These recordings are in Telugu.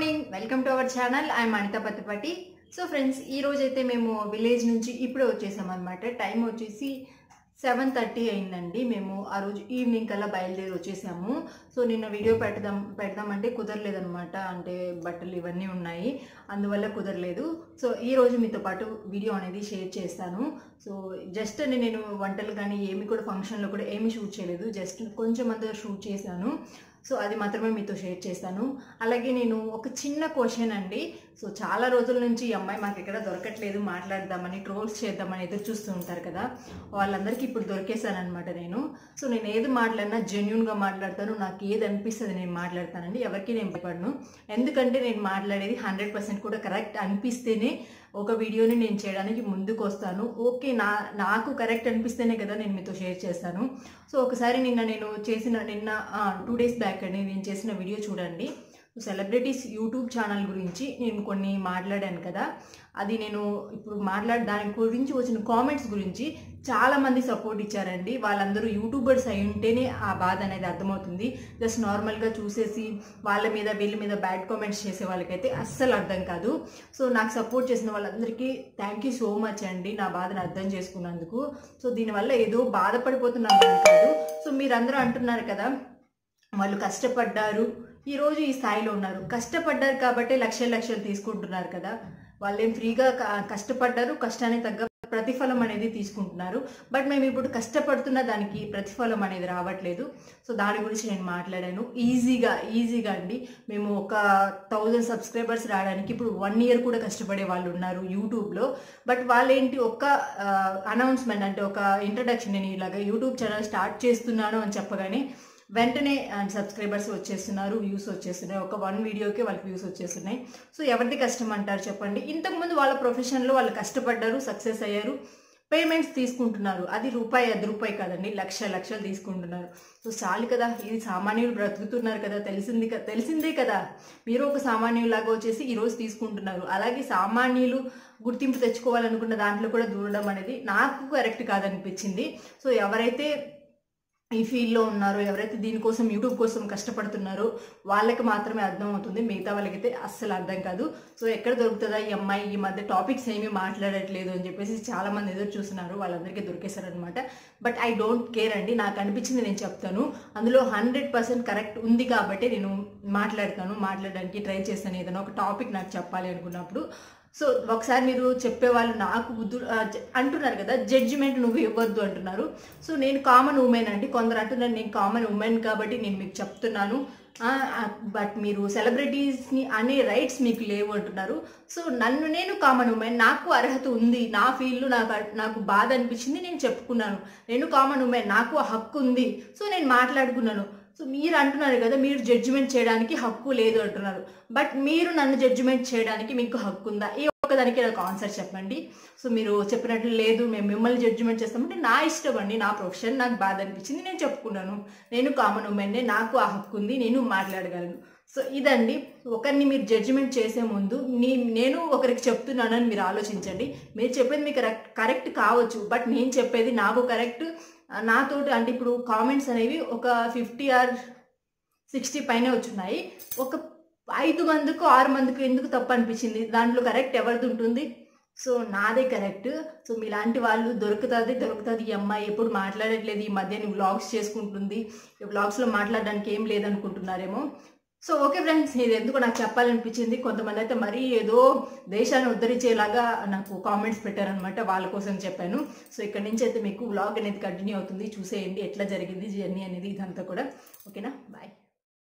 morning welcome to our channel I'm Anitha Pattipatti so friends ఈ రోజు అయితే మేము విలేజ్ నుంచి ఇప్పుడే వచ్చేసాం అనమాట టైం వచ్చేసి సెవెన్ థర్టీ అయిందండి మేము ఆ రోజు ఈవినింగ్ కల్లా బయలుదేరి వచ్చేసాము సో నిన్న వీడియో పెడదాం పెడదామంటే కుదరలేదనమాట అంటే బట్టలు ఇవన్నీ ఉన్నాయి అందువల్ల కుదరలేదు సో ఈ రోజు మీతో పాటు వీడియో అనేది షేర్ చేస్తాను సో జస్ట్ నేను వంటలు కానీ ఏమి కూడా ఫంక్షన్లో కూడా ఏమీ షూట్ చేయలేదు జస్ట్ కొంచెం అంతా షూట్ చేశాను సో అది మాత్రమే మీతో షేర్ చేస్తాను అలాగే నేను ఒక చిన్న క్వశ్చన్ అండి సో చాలా రోజుల నుంచి ఈ అమ్మాయి మాకు ఎక్కడ దొరకట్లేదు మాట్లాడదామని ట్రోల్స్ చేద్దామని ఎదురు చూస్తూ ఉంటారు కదా వాళ్ళందరికీ ఇప్పుడు దొరికేశానమాట నేను సో నేను ఏది మాట్లాడినా జెన్యున్గా మాట్లాడతాను నాకు ఏది అనిపిస్తుంది నేను మాట్లాడతానండి ఎవరికి నేను భయపడను ఎందుకంటే నేను మాట్లాడేది హండ్రెడ్ పర్సెంట్ కూడా కరెక్ట్ అనిపిస్తేనే ఒక వీడియోని నేను చేయడానికి ముందుకు వస్తాను ఓకే నా నాకు కరెక్ట్ అనిపిస్తేనే కదా నేను మీతో షేర్ చేస్తాను సో ఒకసారి నిన్న నేను చేసిన నిన్న టూ డేస్ బ్యాక్ అండి నేను చేసిన వీడియో చూడండి సెలబ్రిటీస్ యూట్యూబ్ ఛానల్ గురించి నేను కొన్ని మాట్లాడాను కదా అది నేను ఇప్పుడు మాట్లాడ దాని గురించి వచ్చిన కామెంట్స్ గురించి చాలా మంది సపోర్ట్ ఇచ్చారండి వాళ్ళందరూ యూట్యూబర్స్ అయి ఉంటేనే ఆ బాధ అనేది అర్థమవుతుంది జస్ట్ నార్మల్గా చూసేసి వాళ్ళ మీద వీళ్ళ మీద బ్యాడ్ కామెంట్స్ చేసే వాళ్ళకైతే అస్సలు అర్థం కాదు సో నాకు సపోర్ట్ చేసిన వాళ్ళందరికీ థ్యాంక్ యూ సో మచ్ అండి నా బాధను అర్థం చేసుకున్నందుకు సో దీనివల్ల ఏదో బాధపడిపోతున్నాను అని కాదు సో మీరందరూ అంటున్నారు కదా వాళ్ళు కష్టపడ్డారు ఈరోజు ఈ స్థాయిలో ఉన్నారు కష్టపడ్డారు కాబట్టి లక్షల లక్షలు తీసుకుంటున్నారు కదా వాళ్ళేం ఫ్రీగా క- కష్టపడ్డారు కష్టానికి తగ్గ ప్రతిఫలం అనేది తీసుకుంటున్నారు బట్ మేము ఇప్పుడు కష్టపడుతున్న దానికి ప్రతిఫలం అనేది రావట్లేదు సో దాని గురించి నేను మాట్లాడాను ఈజీగా ఈజీగా అండి మేము ఒక థౌజండ్ సబ్స్క్రైబర్స్ రావడానికి ఇప్పుడు వన్ ఇయర్ కూడా కష్టపడే వాళ్ళు ఉన్నారు యూట్యూబ్లో బట్ వాళ్ళేంటి ఒక్క అనౌన్స్మెంట్ అంటే ఒక ఇంట్రడక్షన్ నేను ఇలాగ యూట్యూబ్ ఛానల్ స్టార్ట్ చేస్తున్నాను అని చెప్పగానే వెంటనే సబ్స్క్రైబర్స్ వచ్చేస్తున్నారు వ్యూస్ వచ్చేస్తున్నాయి ఒక వన్ వీడియోకే వాళ్ళకి వ్యూస్ వచ్చేస్తున్నాయి సో ఎవరిది కష్టం అంటారు చెప్పండి ఇంతకుముందు వాళ్ళ ప్రొఫెషన్లో వాళ్ళు కష్టపడ్డారు సక్సెస్ అయ్యారు పేమెంట్స్ తీసుకుంటున్నారు అది రూపాయి అది రూపాయి కాదండి లక్ష లక్షలు తీసుకుంటున్నారు సో చాలు కదా ఇది సామాన్యులు బ్రతుకుతున్నారు కదా తెలిసింది క- తెలిసిందే కదా మీరు ఒక సామాన్యులాగా వచ్చేసి ఈరోజు తీసుకుంటున్నారు అలాగే సామాన్యులు గుర్తింపు తెచ్చుకోవాలనుకున్న దాంట్లో కూడా దూరడం అనేది నాకు కరెక్ట్ కాదనిపించింది సో ఎవరైతే ఈ ఫీల్డ్లో ఉన్నారో ఎవరైతే దీనికోసం యూట్యూబ్ కోసం కష్టపడుతున్నారో వాళ్ళకి మాత్రమే అర్థం అవుతుంది మిగతా వాళ్ళకైతే అస్సలు అర్థం కాదు సో ఎక్కడ దొరుకుతుందా ఈ అమ్మాయి ఈ మధ్య టాపిక్స్ ఏమీ మాట్లాడట్లేదు అని చెప్పేసి చాలా మంది ఎదురు చూస్తున్నారు వాళ్ళందరికీ దొరికేశారనమాట బట్ ఐ డోంట్ కేర్ అండి నాకు అనిపించింది నేను చెప్తాను అందులో హండ్రెడ్ పర్సెంట్ కరెక్ట్ ఉంది కాబట్టి నేను మాట్లాడతాను మాట్లాడడానికి ట్రై చేస్తాను ఏదైనా ఒక టాపిక్ నాకు చెప్పాలి అనుకున్నప్పుడు సో ఒకసారి మీరు చెప్పేవాళ్ళు నాకు బుద్ధు ఆ, జ- అంటున్నారు కదా జడ్జిమెంట్ నువ్వు ఇవ్వద్దు అంటున్నారు సో నేను కామన్ ఉమెన్ అండి కొందరు అంటున్నారు నేను కామన్ ఉమెన్ కాబట్టి నేను మీకు చెప్తున్నాను బట్ మీరు సెలబ్రిటీస్ని అనే రైట్స్ మీకు లేవు అంటున్నారు సో నన్ను నేను కామన్ ఉమెన్ నాకు అర్హత ఉంది నా ఫీల్డ్లో నాకు నాకు బాధ అనిపించింది నేను చెప్పుకున్నాను నేను కామన్ ఉమెన్ నాకు ఆ హక్కు ఉంది సో నేను మాట్లాడుకున్నాను సో మీరు అంటున్నారు కదా మీరు జడ్జిమెంట్ చేయడానికి హక్కు లేదు అంటున్నారు బట్ మీరు నన్ను జడ్జిమెంట్ చేయడానికి మీకు హక్కు ఉందా ఈ ఒక్కదానికి నాకు ఆన్సర్ చెప్పండి సో మీరు చెప్పినట్లు లేదు మేము మిమ్మల్ని జడ్జిమెంట్ చేస్తామంటే నా ఇష్టం అండి నా ప్రొఫెషన్ నాకు బాధ అనిపించింది నేను చెప్పుకున్నాను నేను కామన్ ఉమెన్నే నాకు ఆ హక్కు ఉంది నేను మాట్లాడగలను సో ఇదండి ఒకరిని మీరు జడ్జిమెంట్ చేసే ముందు నీ నేను ఒకరికి చెప్తున్నానని మీరు ఆలోచించండి మీరు చెప్పేది మీకు కరెక్ట్ కరెక్ట్ కావచ్చు బట్ నేను చెప్పేది నాకు కరెక్ట్ నాతోటి అంటే ఇప్పుడు కామెంట్స్ అనేవి ఒక ఫిఫ్టీ ఆర్ సిక్స్టీ పైనే వచ్చున్నాయి ఒక ఐదు మందికి ఆరు మందికి ఎందుకు తప్పు అనిపించింది దాంట్లో కరెక్ట్ ఎవరిది ఉంటుంది సో నాదే కరెక్ట్ సో మీలాంటి వాళ్ళు దొరుకుతుంది దొరుకుతుంది ఈ అమ్మాయి ఎప్పుడు మాట్లాడట్లేదు ఈ మధ్య వ్లాగ్స్ చేసుకుంటుంది ఈ వ్లాగ్స్లో మాట్లాడడానికి ఏం లేదనుకుంటున్నారేమో సో ఓకే ఫ్రెండ్స్ ఇది ఎందుకు నాకు చెప్పాలనిపించింది కొంతమంది అయితే మరీ ఏదో దేశాన్ని ఉద్ధరించేలాగా నాకు కామెంట్స్ పెట్టారనమాట వాళ్ళ కోసం చెప్పాను సో ఇక్కడ నుంచి అయితే మీకు వ్లాగ్ అనేది కంటిన్యూ అవుతుంది చూసేయండి ఎట్లా జరిగింది జర్నీ అనేది ఇదంతా కూడా ఓకేనా bye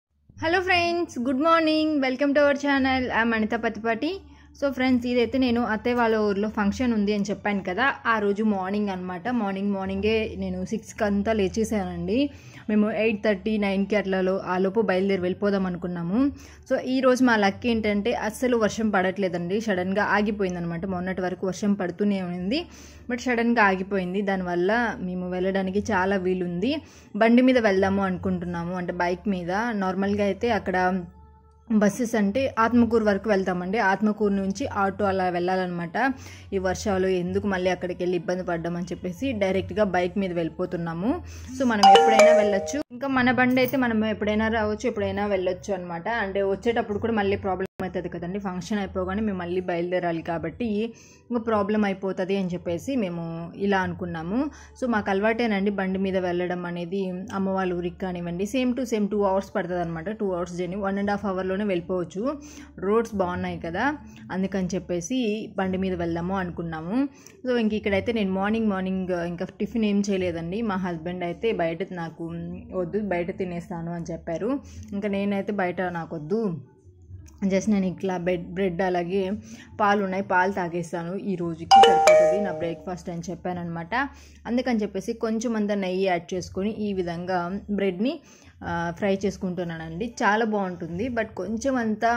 hello friends good morning welcome to our channel I Anitha Patipati so friends ఇదైతే నేను అత్తయ్య వాళ్ళ ఊర్లో ఫంక్షన్ ఉంది అని చెప్పాను కదా ఆ రోజు మార్నింగ్ అనమాట మార్నింగ్ మార్నింగే నేను సిక్స్కి అంతా లేచేసానండి మేము ఎయిట్ థర్టీ నైన్కి అట్లలో ఆ లోపు బయలుదేరి వెళ్ళిపోదాం అనుకున్నాము సో ఈ రోజు మా లక్ ఏంటంటే అస్సలు వర్షం పడట్లేదండి సడన్గా ఆగిపోయింది అనమాట మొన్నటి వరకు వర్షం పడుతూనే ఉంది బట్ సడన్గా ఆగిపోయింది దానివల్ల మేము వెళ్ళడానికి చాలా వీలుంది బండి మీద వెళ్దాము అనుకుంటున్నాము అంటే బైక్ మీద నార్మల్గా అయితే అక్కడ బస్సెస్ అంటే ఆత్మకూరు వరకు వెళ్తామండి ఆత్మకూరు నుంచి ఆటో అలా వెళ్ళాలన్నమాట ఈ వర్షాలు ఎందుకు మళ్ళీ అక్కడికి వెళ్ళి ఇబ్బంది పడ్డామని చెప్పేసి డైరెక్ట్గా బైక్ మీద వెళ్ళిపోతున్నాము సో మనం ఎప్పుడైనా వెళ్ళొచ్చు ఇంకా మన బండి అయితే మనం ఎప్పుడైనా రావచ్చు ఎప్పుడైనా వెళ్ళొచ్చు అనమాట అంటే వచ్చేటప్పుడు కూడా మళ్ళీ ప్రాబ్లం అవుతుంది కదండి ఫంక్షన్ అయిపోగానే మేము మళ్ళీ బయలుదేరాలి కాబట్టి ఇంకా ప్రాబ్లం అయిపోతుంది అని చెప్పేసి మేము ఇలా అనుకున్నాము సో మాకు అలవాటేనండి బండి మీద వెళ్ళడం అనేది అమ్మ వాళ్ళ ఊరికి కానివ్వండి same to same two hours పడుతుంది అనమాట two hours journey one and half అవర్లోనే వెళ్ళిపోవచ్చు రోడ్స్ బాగున్నాయి కదా అందుకని చెప్పేసి బండి మీద వెళ్దాము అనుకున్నాము సో ఇంక ఇక్కడైతే నేను మార్నింగ్ మార్నింగ్ ఇంకా టిఫిన్ ఏం చేయలేదండి మా హస్బెండ్ అయితే బయట నాకు వద్దు బయట తినేస్తాను అని చెప్పారు ఇంకా నేనైతే బయట నాకు వద్దు జస్ట్ నేను ఇట్లా బెడ్ బ్రెడ్ అలాగే పాలు ఉన్నాయి పాలు తాగేస్తాను ఈ రోజుకి సరిపోతుంది నా బ్రేక్ఫాస్ట్ అని చెప్పాను అనమాట అందుకని చెప్పేసి కొంచెం అంత నెయ్యి యాడ్ చేసుకొని ఈ విధంగా బ్రెడ్ని ఫ్రై చేసుకుంటున్నానండి చాలా బాగుంటుంది బట్ కొంచెం అంతా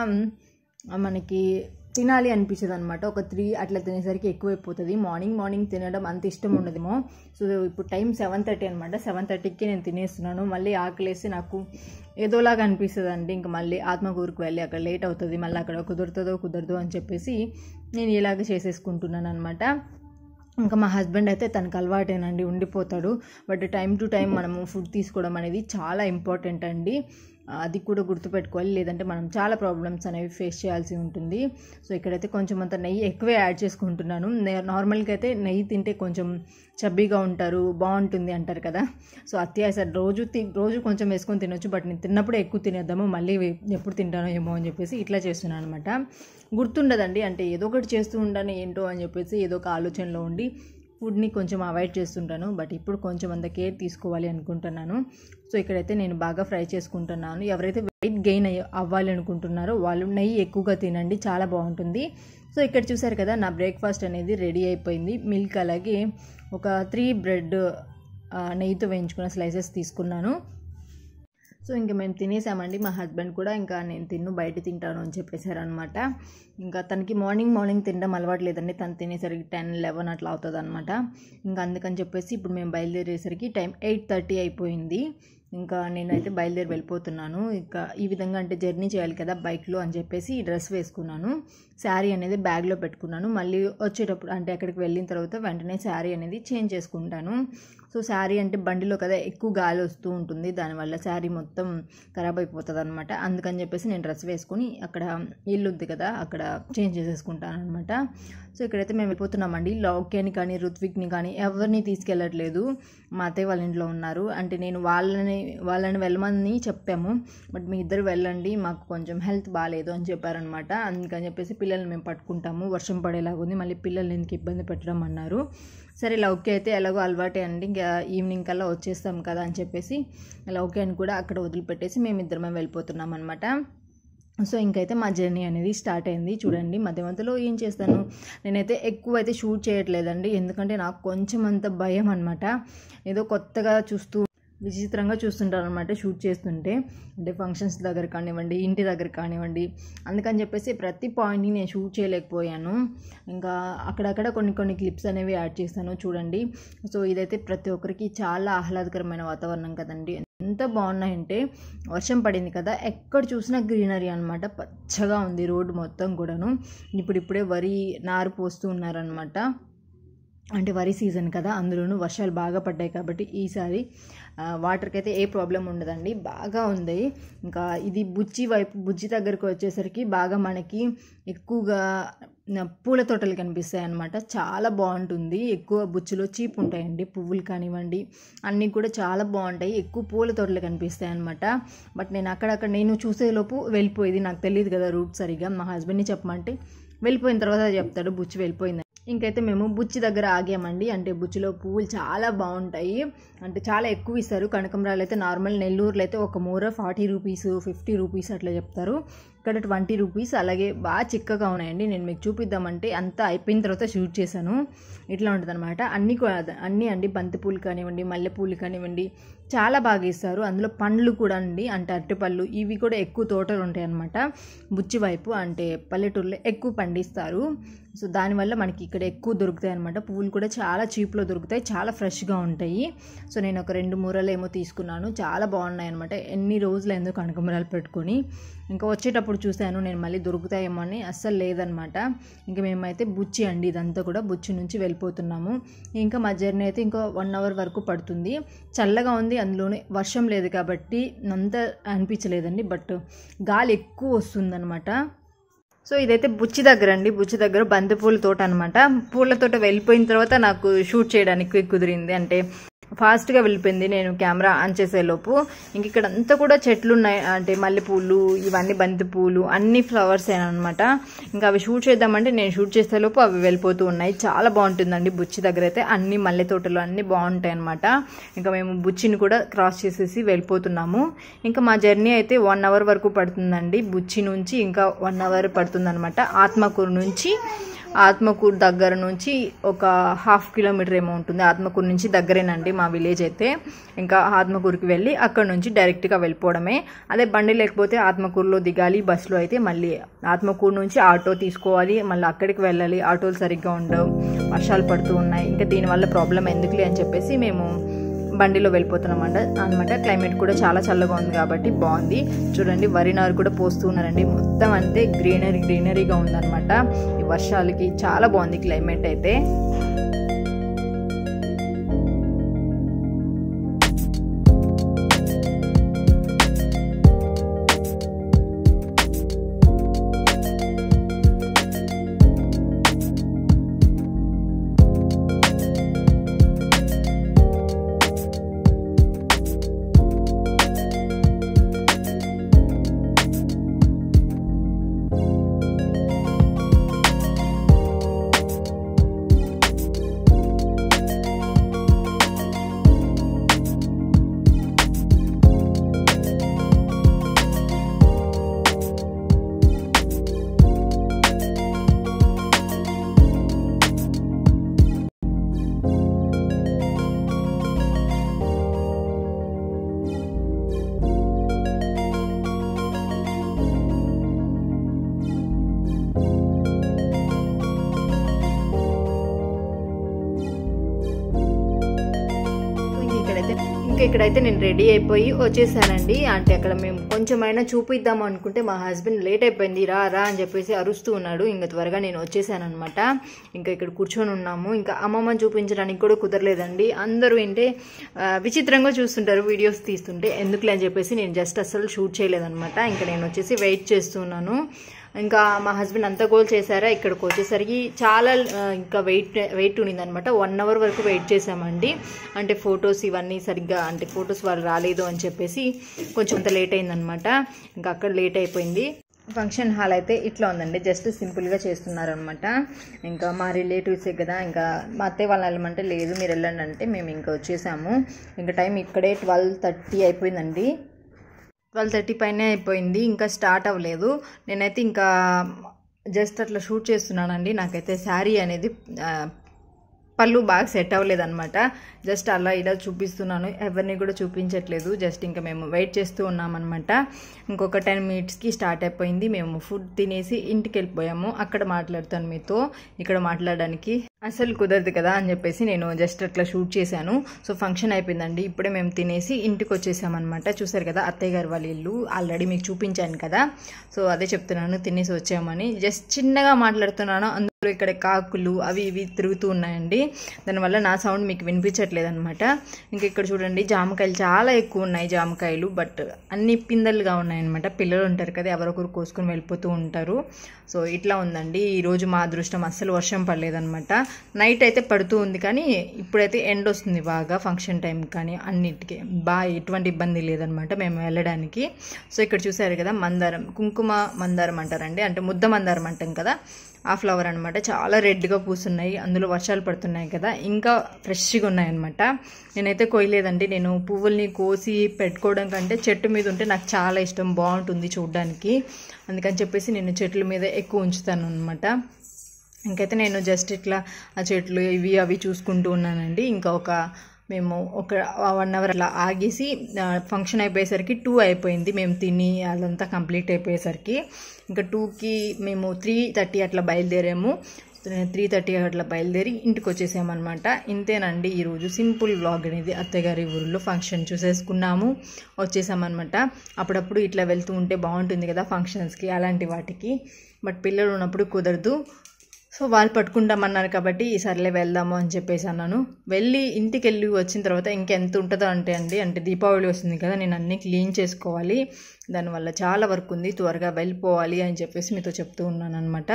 మనకి తినాలి అనిపించదు అనమాట ఒక త్రీ అట్లా తినేసరికి ఎక్కువైపోతుంది మార్నింగ్ మార్నింగ్ తినడం అంత ఇష్టం ఉండదేమో సో ఇప్పుడు టైం సెవెన్ థర్టీ అనమాట సెవెన్ థర్టీకి నేను తినేస్తున్నాను మళ్ళీ ఆకలేసి నాకు ఏదోలాగా అనిపిస్తుంది అండి ఇంకా మళ్ళీ ఆత్మకూరుకు వెళ్ళి అక్కడ లేట్ అవుతుంది మళ్ళీ అక్కడ కుదురుతుందో కుదరదో అని చెప్పేసి నేను ఇలాగ చేసేసుకుంటున్నాను అనమాట ఇంకా మా హస్బెండ్ అయితే తనకు అలవాటేనండి ఉండిపోతాడు బట్ టైం టు టైం మనము ఫుడ్ తీసుకోవడం అనేది చాలా ఇంపార్టెంట్ అండి అది కూడా గుర్తుపెట్టుకోవాలి లేదంటే మనం చాలా ప్రాబ్లమ్స్ అనేవి ఫేస్ చేయాల్సి ఉంటుంది సో ఇక్కడైతే కొంచెం అంత నెయ్యి ఎక్కువే యాడ్ చేసుకుంటున్నాను నార్మల్గా అయితే నెయ్యి తింటే కొంచెం చబ్బీగా ఉంటారు బాగుంటుంది అంటారు కదా సో అత్యాస రోజు తి రోజు కొంచెం వేసుకొని తినొచ్చు బట్ నేను తిన్నప్పుడే ఎక్కువ తినేద్దాము మళ్ళీ ఎప్పుడు తింటానో ఏమో అని చెప్పేసి ఇట్లా చేస్తున్నాను అనమాట గుర్తుండదండి అంటే ఏదో ఒకటి చేస్తూ ఉంటాను ఏంటో అని చెప్పేసి ఏదో ఒక ఆలోచనలో ఉండి ఫుడ్ని కొంచెం అవాయిడ్ చేస్తుంటాను బట్ ఇప్పుడు కొంచెం అంత కేర్ తీసుకోవాలి అనుకుంటున్నాను సో ఇక్కడైతే నేను బాగా ఫ్రై చేసుకుంటున్నాను ఎవరైతే వెయిట్ గెయిన్ అయ్యి అవ్వాలి అనుకుంటున్నారో వాళ్ళు నెయ్యి ఎక్కువగా తినండి చాలా బాగుంటుంది సో ఇక్కడ చూసారు కదా నా బ్రేక్ఫాస్ట్ అనేది రెడీ అయిపోయింది మిల్క్ అలాగే ఒక త్రీ బ్రెడ్ నెయ్యితో వేయించుకున్న స్లైసెస్ తీసుకున్నాను సో ఇంకా మేము తినేసామండి మా హస్బెండ్ కూడా ఇంకా నేను తిన్ను బయట తింటాను అని చెప్పేశారు అనమాట ఇంకా తనకి మార్నింగ్ మార్నింగ్ తినడం అలవాటు లేదండి తను తినేసరికి టెన్ లెవెన్ అట్లా అవుతుంది అనమాట ఇంకా అందుకని చెప్పేసి ఇప్పుడు మేము బయలుదేరేసరికి టైం ఎయిట్ థర్టీ అయిపోయింది ఇంకా నేనైతే బయలుదేరి వెళ్ళిపోతున్నాను ఇంకా ఈ విధంగా అంటే జర్నీ చేయాలి కదా బైక్లో అని చెప్పేసి ఈ డ్రెస్ వేసుకున్నాను శారీ అనేది బ్యాగ్లో పెట్టుకున్నాను మళ్ళీ వచ్చేటప్పుడు అంటే అక్కడికి వెళ్ళిన తర్వాత వెంటనే శారీ అనేది చేంజ్ చేసుకుంటాను సో శారీ అంటే బండిలో కదా ఎక్కువ గాలి వస్తూ ఉంటుంది దానివల్ల శారీ మొత్తం ఖరాబ్ అయిపోతుంది అనమాట అందుకని చెప్పేసి నేను డ్రెస్ వేసుకొని అక్కడ ఇల్లు ఉంది కదా అక్కడ చేంజ్ చేసేసుకుంటాను అనమాట సో ఇక్కడైతే మేము వెళ్ళిపోతున్నామండి లౌక్యాని కానీ రుత్విక్ని కానీ ఎవరిని తీసుకెళ్ళట్లేదు మా అత్తయ్య వాళ్ళ ఇంట్లో ఉన్నారు అంటే నేను వాళ్ళని వాళ్ళని వెళ్ళమని చెప్పాము బట్ మీ ఇద్దరు వెళ్ళండి మాకు కొంచెం హెల్త్ బాగాలేదు అని చెప్పారనమాట అందుకని చెప్పేసి పిల్లల్ని మేము పట్టుకుంటాము వర్షం పడేలాగా ఉంది మళ్ళీ పిల్లల్ని ఎందుకు ఇబ్బంది పెట్టడం అన్నారు సరే లౌక్య అయితే ఎలాగో అలవాటే అండి ఇంకా ఈవినింగ్ కల్లా వచ్చేస్తాం కదా అని చెప్పేసి లౌక్యాన్ని కూడా అక్కడ వదిలిపెట్టేసి మేమిద్దరమే వెళ్ళిపోతున్నాం అనమాట సో ఇంకైతే మా జర్నీ అనేది స్టార్ట్ అయింది చూడండి మధ్య మధ్యలో ఏం చేస్తాను నేనైతే ఎక్కువ అయితే షూట్ చేయట్లేదండి ఎందుకంటే నాకు కొంచెం అంత భయం అనమాట ఏదో కొత్తగా చూస్తూ విచిత్రంగా చూస్తుంటారు అనమాట షూట్ చేస్తుంటే అంటే ఫంక్షన్స్ దగ్గర కానివ్వండి ఇంటి దగ్గర కానివ్వండి అందుకని చెప్పేసి ప్రతి పాయింట్ని నేను షూట్ చేయలేకపోయాను ఇంకా అక్కడక్కడ కొన్ని కొన్ని క్లిప్స్ అనేవి యాడ్ చేస్తాను చూడండి సో ఇదైతే ప్రతి ఒక్కరికి చాలా ఆహ్లాదకరమైన వాతావరణం కదండి ఎంత బాగున్నాయంటే వర్షం పడింది కదా ఎక్కడ చూసినా గ్రీనరీ అనమాట పచ్చగా ఉంది రోడ్డు మొత్తం కూడాను ఇప్పుడిప్పుడే వరి నారు పోస్తూ ఉన్నారనమాట అంటే వరి సీజన్ కదా అందులోనూ వర్షాలు బాగా పడ్డాయి కాబట్టి ఈసారి వాటర్కి అయితే ఏ ప్రాబ్లం ఉండదండి బాగా ఉంది ఇంకా ఇది బుజ్జి వైపు బుజ్జి దగ్గరకు వచ్చేసరికి బాగా మనకి ఎక్కువగా పూల తోటలు కనిపిస్తాయి అన్నమాట చాలా బాగుంటుంది ఎక్కువ బుచ్చిలో చీప్ ఉంటాయండి పువ్వులు కానివ్వండి అన్నీ కూడా చాలా బాగుంటాయి ఎక్కువ పూల తోటలు కనిపిస్తాయి అనమాట బట్ నేను అక్కడక్కడ నేను చూసేలోపు వెళ్ళిపోయేది నాకు తెలియదు కదా రూట్ సరిగా మా హస్బెండ్ని చెప్పమంటే వెళ్ళిపోయిన తర్వాత చెప్తాడు బుచ్చి వెళ్ళిపోయింది ఇంకైతే మేము బుచ్చి దగ్గర ఆగామండి అంటే బుచ్చిలో పువ్వులు చాలా బాగుంటాయి అంటే చాలా ఎక్కువ ఇస్తారు కనకంబరాలు అయితే నార్మల్ నెల్లూరులో అయితే ఒక మూర ఫార్టీ రూపీస్ ఫిఫ్టీ రూపీస్ అట్లా చెప్తారు ఇక్కడ ట్వంటీ రూపీస్ అలాగే బాగా చిక్కగా ఉన్నాయండి నేను మీకు చూపిద్దామంటే అంతా అయిపోయిన తర్వాత షూట్ చేశాను ఇట్లా ఉంటుంది అనమాట అన్నీ కూడా అన్నీ అండి బంతిపూలు కానివ్వండి మల్లెపూలు కానివ్వండి చాలా బాగా ఇస్తారు అందులో పండ్లు కూడా అండి అంటే అరటిపళ్ళు ఇవి కూడా ఎక్కువ తోటలు ఉంటాయి అనమాట బుచ్చి వైపు అంటే పల్లెటూరులో ఎక్కువ పండిస్తారు సో దానివల్ల మనకి ఇక్కడ ఎక్కువ దొరుకుతాయి అనమాట పువ్వులు కూడా చాలా చీప్లో దొరుకుతాయి చాలా ఫ్రెష్గా ఉంటాయి సో నేను ఒక రెండు మూరలు ఏమో తీసుకున్నాను చాలా బాగున్నాయి అనమాట ఎన్ని రోజులు ఎందుకు కనకమరాలు పెట్టుకొని ఇంకా వచ్చేటప్పుడు చూశాను నేను మళ్ళీ దొరుకుతాయేమో అని అస్సలు లేదనమాట ఇంకా మేమైతే బుచ్చి అండి ఇదంతా కూడా బుచ్చి నుంచి వెళ్ళిపోతున్నాము ఇంకా మా జర్నీ అయితే ఇంకో వన్ అవర్ వరకు పడుతుంది చల్లగా ఉంది అందులోనే వర్షం లేదు కాబట్టి అంత అనిపించలేదండి బట్ గాలి ఎక్కువ వస్తుందన్నమాట సో ఇదైతే బుచ్చి దగ్గర అండి బుచ్చి దగ్గర బంతిపూల తోట అనమాట పూల తోట వెళ్ళిపోయిన తర్వాత నాకు షూట్ చేయడానికి కుదిరింది అంటే ఫాస్ట్గా వెళ్ళిపోయింది నేను కెమెరా ఆన్ చేసేలోపు ఇంక ఇక్కడ అంతా కూడా చెట్లు ఉన్నాయి అంటే మల్లెపూలు ఇవన్నీ బంతి పూలు అన్ని ఫ్లవర్స్ అనమాట ఇంకా అవి షూట్ చేద్దామంటే నేను షూట్ చేసేలోపు అవి వెళ్ళిపోతూ ఉన్నాయి చాలా బాగుంటుందండి బుచ్చి దగ్గర అయితే అన్ని మల్లె తోటలు అన్నీ బాగుంటాయి అనమాట ఇంకా మేము బుచ్చిని కూడా క్రాస్ చేసేసి వెళ్ళిపోతున్నాము ఇంకా మా జర్నీ అయితే వన్ అవర్ వరకు పడుతుందండి బుచ్చి నుంచి ఇంకా వన్ అవర్ పడుతుందన్నమాట ఆత్మకూరు నుంచి ఆత్మకూరు దగ్గర నుంచి ఒక హాఫ్ కిలోమీటర్ ఏమో ఉంటుంది ఆత్మకూరు నుంచి దగ్గరేనండి మా విలేజ్ అయితే ఇంకా ఆత్మకూరుకి వెళ్ళి అక్కడ నుంచి డైరెక్ట్గా వెళ్ళిపోవడమే అదే బండి లేకపోతే ఆత్మకూరులో దిగాలి బస్సులో అయితే మళ్ళీ ఆత్మకూరు నుంచి ఆటో తీసుకోవాలి మళ్ళీ అక్కడికి వెళ్ళాలి ఆటోలు సరిగ్గా ఉండవు వర్షాలు పడుతూ ఉన్నాయి ఇంకా దీనివల్ల ప్రాబ్లం ఎందుకులే అని చెప్పేసి మేము బండిలో వెళ్ళిపోతున్నాం అంట అనమాట క్లైమేట్ కూడా చాలా చల్లగా ఉంది కాబట్టి బాగుంది చూడండి వరి నారు కూడా పోస్తూ ఉన్నారండి మొత్తం అంతే గ్రీనరీ గ్రీనరీగా ఉందన్నమాట ఈ వర్షాలకి చాలా బాగుంది క్లైమేట్ అయితే ఇక్కడైతే ఇంకా ఇక్కడైతే నేను రెడీ అయిపోయి వచ్చేసానండి అంటే అక్కడ మేము కొంచెమైనా చూపిద్దాం అనుకుంటే మా హస్బెండ్ లేట్ అయిపోయింది రా రా అని చెప్పేసి అరుస్తూ ఉన్నాడు ఇంకా త్వరగా నేను వచ్చేసాను అనమాట ఇంకా ఇక్కడ కూర్చొని ఉన్నాము ఇంకా అమ్మమ్మని చూపించడానికి కూడా కుదరలేదండి అందరూ ఏంటే ఆ, విచిత్రంగా చూస్తుంటారు వీడియోస్ తీస్తుంటే ఎందుకులే అని చెప్పేసి నేను జస్ట్ అస్సలు షూట్ చేయలేదన్నమాట ఇంకా నేను వచ్చేసి వెయిట్ చేస్తున్నాను ఇంకా మా హస్బెండ్ అంతా గోల్ చేశారా ఇక్కడికి వచ్చేసరికి చాలా ఆ, ఇంకా వెయిట్ వెయిట్ ఉండింది అనమాట వన్ అవర్ వరకు వెయిట్ చేసామండి అంటే ఫొటోస్ ఇవన్నీ సరిగ్గా అంటే ఫొటోస్ వాళ్ళు రాలేదు అని చెప్పేసి కొంచెం అంత లేట్ అయిందనమాట ఇంకా అక్కడ లేట్ అయిపోయింది ఫంక్షన్ హాల్ అయితే ఇట్లా ఉందండి జస్ట్ సింపుల్గా చేస్తున్నారు అనమాట ఇంకా మా రిలేటివ్సే కదా ఇంకా మా అత్తయ్య వాళ్ళని వెళ్ళమంటే లేదు మీరు వెళ్ళండి అంటే మేము ఇంకా వచ్చేసాము ఇంకా టైం ఇక్కడే ట్వెల్వ్ థర్టీ అయిపోయిందండి ట్వెల్వ్ థర్టీ పైనే అయిపోయింది ఇంకా స్టార్ట్ అవ్వలేదు నేనైతే ఇంకా జస్ట్ అట్లా షూట్ చేస్తున్నానండి నాకైతే శారీ అనేది ఆ, పళ్ళు బాగా సెట్ అవ్వలేదు అనమాట జస్ట్ అలా ఇలా చూపిస్తున్నాను ఎవరిని కూడా చూపించట్లేదు జస్ట్ ఇంకా మేము వెయిట్ చేస్తూ ఉన్నామన్నమాట ఇంకొక టెన్ మినిట్స్కి స్టార్ట్ అయిపోయింది మేము ఫుడ్ తినేసి ఇంటికి వెళ్ళిపోయాము అక్కడ మాట్లాడతాను మీతో ఇక్కడ మాట్లాడడానికి అసలు కుదరదు కదా అని చెప్పేసి నేను జస్ట్ అట్లా షూట్ చేశాను సో ఫంక్షన్ అయిపోయిందండి ఇప్పుడే మేము తినేసి ఇంటికి వచ్చేసామన్నమాట చూసారు కదా అత్తయ్య గారు వాళ్ళ ఇల్లు ఆల్రెడీ మీకు చూపించాను కదా సో అదే చెప్తున్నాను తినేసి వచ్చామని జస్ట్ చిన్నగా మాట్లాడుతున్నాను అందులో ఇక్కడ కాకులు అవి ఇవి తిరుగుతూ ఉన్నాయండి దానివల్ల నా సౌండ్ మీకు వినిపించట్లేదు అనమాట ఇంకా ఇక్కడ చూడండి జామకాయలు చాలా ఎక్కువ ఉన్నాయి జామకాయలు బట్ అన్ని పిందెలుగా ఉన్నాయన్నమాట పిల్లలు ఉంటారు కదా ఎవరొకరు కోసుకొని వెళ్ళిపోతూ ఉంటారు సో ఇట్లా ఉందండి ఈరోజు మా అదృష్టం అస్సలు వర్షం పడలేదన్నమాట నైట్ అయితే పడుతూ ఉంది కానీ ఇప్పుడైతే ఎండ్ వస్తుంది బాగా ఫంక్షన్ టైం కానీ అన్నిటికీ బాగా ఎటువంటి ఇబ్బంది లేదనమాట మేము వెళ్ళడానికి సో ఇక్కడ చూసారు కదా మందారం కుంకుమ మందారం అంటారండి అంటే ముద్ద మందారం అంటాం కదా ఆ ఫ్లవర్ అనమాట చాలా రెడ్గా పూస్తున్నాయి అందులో వర్షాలు పడుతున్నాయి కదా ఇంకా ఫ్రెష్గా ఉన్నాయన్నమాట నేనైతే కోయలేదండి నేను పువ్వుల్ని కోసి పెట్టుకోవడం కంటే చెట్టు మీద ఉంటే నాకు చాలా ఇష్టం బాగుంటుంది చూడడానికి అందుకని చెప్పేసి నేను చెట్ల మీద ఎక్కువ ఉంచుతాను అనమాట ఇంకైతే నేను జస్ట్ ఇట్లా ఆ చెట్లు ఇవి అవి చూసుకుంటూ ఉన్నానండి ఇంకా ఒక మేము ఒక వన్ అవర్ అలా ఆగేసి ఫంక్షన్ అయిపోయేసరికి టూ అయిపోయింది మేము తిని అదంతా కంప్లీట్ అయిపోయేసరికి ఇంకా టూకి మేము త్రీ థర్టీ అట్లా బయలుదేరాము త్రీ థర్టీ అట్లా బయలుదేరి ఇంటికి వచ్చేసామన్నమాట ఇంతేనండి ఈరోజు సింపుల్ వ్లాగ్ అనేది అత్తగారి ఊరిలో ఫంక్షన్ చూసేసుకున్నాము వచ్చేసామన్నమాట అప్పుడప్పుడు ఇట్లా వెళ్తూ ఉంటే బాగుంటుంది కదా ఫంక్షన్స్కి అలాంటి వాటికి బట్ పిల్లలు ఉన్నప్పుడు కుదరదు సో వాళ్ళు పట్టుకుంటామన్నారు కాబట్టి ఈసారిలే వెళ్దాము అని చెప్పేసి అన్నాను వెళ్ళి ఇంటికి వెళ్ళి వచ్చిన తర్వాత ఇంకెంత ఉంటుందో అంటే అండి అంటే దీపావళి వస్తుంది కదా నేను అన్నీ క్లీన్ చేసుకోవాలి దానివల్ల చాలా వర్క్ ఉంది త్వరగా వెళ్ళిపోవాలి అని చెప్పేసి మీతో చెప్తూ ఉన్నాను అనమాట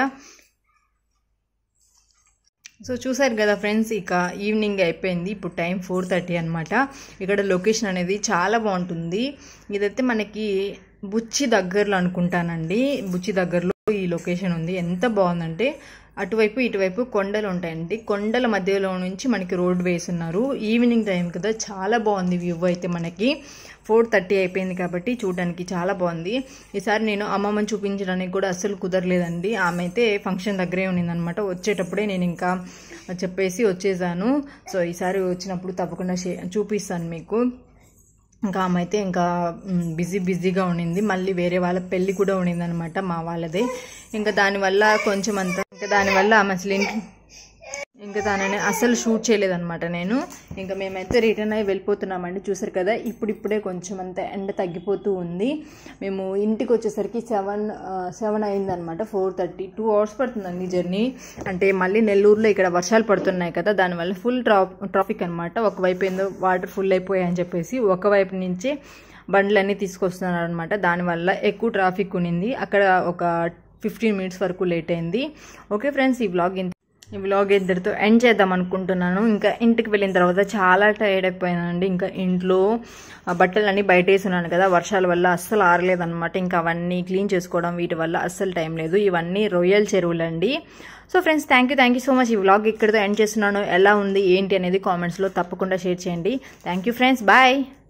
సో చూసారు కదా ఫ్రెండ్స్ ఇక ఈవినింగ్ అయిపోయింది ఇప్పుడు టైం ఫోర్ థర్టీ అనమాట ఇక్కడ లొకేషన్ అనేది చాలా బాగుంటుంది ఇదైతే మనకి బుచ్చి దగ్గరలో అనుకుంటానండి బుచ్చి దగ్గరలో ఈ లొకేషన్ ఉంది ఎంత బాగుందంటే అటువైపు ఇటువైపు కొండలు ఉంటాయండి కొండల మధ్యలో నుంచి మనకి రోడ్ వేస్తున్నారు ఈవినింగ్ టైం కదా చాలా బాగుంది వ్యూ అయితే మనకి ఫోర్ థర్టీ అయిపోయింది కాబట్టి చూడడానికి చాలా బాగుంది ఈసారి నేను అమ్మమ్మని చూపించడానికి కూడా అస్సలు కుదరలేదండి ఆమె అయితే ఫంక్షన్ దగ్గరే ఉన్నిందనమాట వచ్చేటప్పుడే నేను ఇంకా చెప్పేసి వచ్చేసాను సో ఈసారి వచ్చినప్పుడు తప్పకుండా షే చూపిస్తాను మీకు ఇంకా ఆమె అయితే ఇంకా బిజీ బిజీగా ఉండింది మళ్ళీ వేరే వాళ్ళ పెళ్ళి కూడా ఉండింది అనమాట మా వాళ్ళదే ఇంకా దానివల్ల కొంచెం అంతా ఇంకా దానివల్ల ఆమె అసలు ఇంటి ఇంకా దానిని అసలు షూట్ చేయలేదన్నమాట నేను ఇంకా మేమైతే రిటర్న్ అయ్యి వెళ్ళిపోతున్నామండి చూసారు కదా ఇప్పుడిప్పుడే కొంచెం అంత ఎండ తగ్గిపోతూ ఉంది మేము ఇంటికి వచ్చేసరికి సెవెన్ సెవెన్ అయిందనమాట ఫోర్ థర్టీ టూ అవర్స్ పడుతుందండి జర్నీ అంటే మళ్ళీ నెల్లూరులో ఇక్కడ వర్షాలు పడుతున్నాయి కదా దానివల్ల ఫుల్ ట్రా ట్రాఫిక్ అనమాట ఒకవైపు ఏందో వాటర్ ఫుల్ అయిపోయాయి అని చెప్పేసి ఒకవైపు నుంచి బండ్లన్నీ తీసుకొస్తున్నారు అనమాట దానివల్ల ఎక్కువ ట్రాఫిక్ ఉన్నింది అక్కడ ఒక ఫిఫ్టీన్ మినిట్స్ వరకు లేట్ అయింది ఓకే ఫ్రెండ్స్ ఈ వ్లాగ్ ఇంత ఈ వ్లాగ్ ఇద్దరితో ఎండ్ చేద్దాం అనుకుంటున్నాను ఇంకా ఇంటికి వెళ్ళిన తర్వాత చాలా టైర్డ్ అయిపోయానండి ఇంకా ఇంట్లో బట్టలన్నీ బయట వేసున్నాను కదా వర్షాల వల్ల అస్సలు ఆరలేదన్నమాట ఇంకా అవన్నీ క్లీన్ చేసుకోవడం వీటి వల్ల అస్సలు టైం లేదు ఇవన్నీ రొయ్యల్ చెరువులండి so friends thank you thank you so much ఈ వ్లాగ్ ఇక్కడితో ఎండ్ చేస్తున్నాను ఎలా ఉంది ఏంటి అనేది కామెంట్స్లో తప్పకుండా షేర్ చేయండి థ్యాంక్ యూ ఫ్రెండ్స్ బాయ్